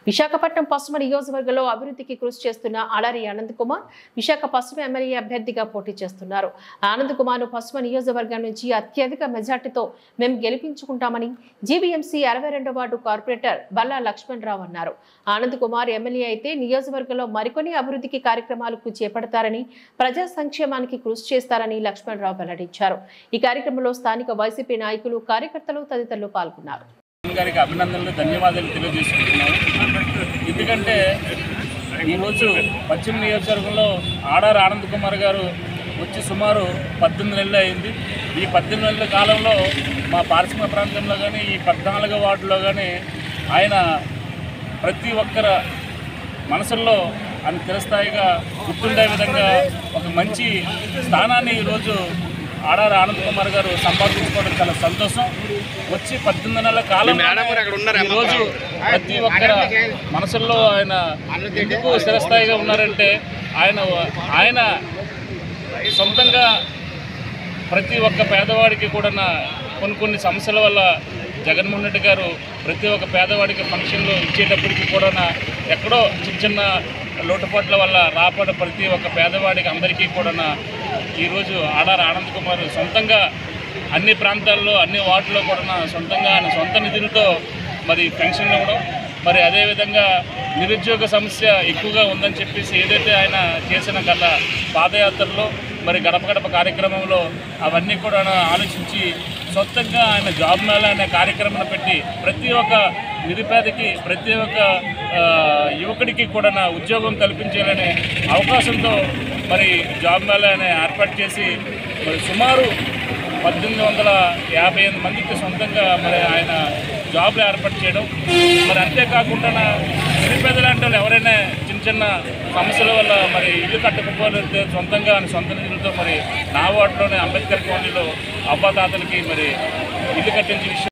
విశాఖపట్నం పశ్చిమ నియోజకవర్గంలో అభివృద్ధికి కృషి చేస్తున్న అడారి ఆనంద్ కుమార్ విశాఖ పశ్చిమ ఎమ్మెల్యే అభ్యర్థిగా పోటీ చేస్తున్నారు ఆనంద్ కుమార్ పశ్చిమ నియోజకవర్గం నుంచి అత్యధిక మెజార్టీతో మేము గెలిపించుకుంటామని జీవీఎంసీ అరవై రెండో వార్డు కార్పొరేటర్ బల్లా లక్ష్మణ్ రావు అన్నారు ఆనంద్ కుమార్ ఎమ్మెల్యే అయితే నియోజకవర్గంలో మరికొన్ని అభివృద్ధికి కార్యక్రమాలకు చేపడతారని ప్రజా సంక్షేమానికి కృషి చేస్తారని లక్ష్మణ్ రావు వెల్లడించారు ఈ కార్యక్రమంలో స్థానిక వైసీపీ నాయకులు కార్యకర్తలు తదితరులు పాల్గొన్నారు జగన్ గారికి అభినందనలు ధన్యవాదాలు తెలియజేసుకుంటున్నాను ఎందుకంటే ఈరోజు పశ్చిమ నియోజకవర్గంలో ఆడారు ఆనంద్ కుమార్ గారు వచ్చి సుమారు పద్దెనిమిది నెలలు అయింది ఈ పద్దెనిమిది నెలల కాలంలో మా పారిశ్రామిక ప్రాంతంలో కానీ ఈ పద్నాలుగో వార్డులో కానీ ఆయన ప్రతి ఒక్కర మనసుల్లో ఆయన చిరస్థాయిగా గుర్తుండే విధంగా ఒక మంచి స్థానాన్ని ఈరోజు ఆడారు ఆనంద్ కుమార్ గారు సంపాదించుకోవడం చాలా సంతోషం వచ్చి పద్దెనిమిది నెలల కాలం ఈరోజు ప్రతి ఒక్కర మనసుల్లో ఆయన ఎందుకు స్థిరస్థాయిగా ఉన్నారంటే ఆయన ఆయన సొంతంగా ప్రతి ఒక్క పేదవాడికి కూడా కొన్ని కొన్ని సమస్యల వల్ల జగన్మోహన్ రెడ్డి గారు ప్రతి ఒక్క పేదవాడికి ఫంక్షన్లు ఇచ్చేటప్పటికి కూడా ఎక్కడో చిన్న చిన్న లోటుపాట్ల వల్ల రాపడ ప్రతి ఒక్క పేదవాడికి అందరికీ కూడా ఈరోజు ఆడార్ ఆనంద్ కుమార్ సొంతంగా అన్ని ప్రాంతాల్లో అన్ని వార్డుల్లో కూడా సొంతంగా ఆయన సొంత నిధులతో మరి పెన్షన్ ఇవ్వడం మరి అదేవిధంగా నిరుద్యోగ సమస్య ఎక్కువగా ఉందని చెప్పేసి ఏదైతే ఆయన చేసిన గత పాదయాత్రలో మరి గడప గడప కార్యక్రమంలో అవన్నీ కూడా ఆలోచించి సొంతంగా ఆయన జాబ్ మేళ అనే కార్యక్రమం పెట్టి ప్రతి ఒక్క నిరుపేదకి ప్రతి ఒక్క ఆ, యువకుడికి కూడా నా ఉద్యోగం కల్పించాలనే అవకాశంతో మరి జాబ్ మేళ అనే ఏర్పాటు చేసి మరి సుమారు పద్దెనిమిది వందల యాభై ఎనిమిది మందికి సొంతంగా మరి ఆయన జాబ్లు ఏర్పాటు చేయడం మరి అంతేకాకుండా నిరుపేదలు అంటే వాళ్ళు ఎవరైనా చిన్న చిన్న సమస్యల వల్ల మరి ఇల్లు కట్టకపోతే సొంతంగా ఆయన సొంత నిధులతో మరి నా వార్డులోని అంబేద్కర్ కాలనీలో అవ్వాతాతలకి మరి ఇల్లు కట్టించే విషయం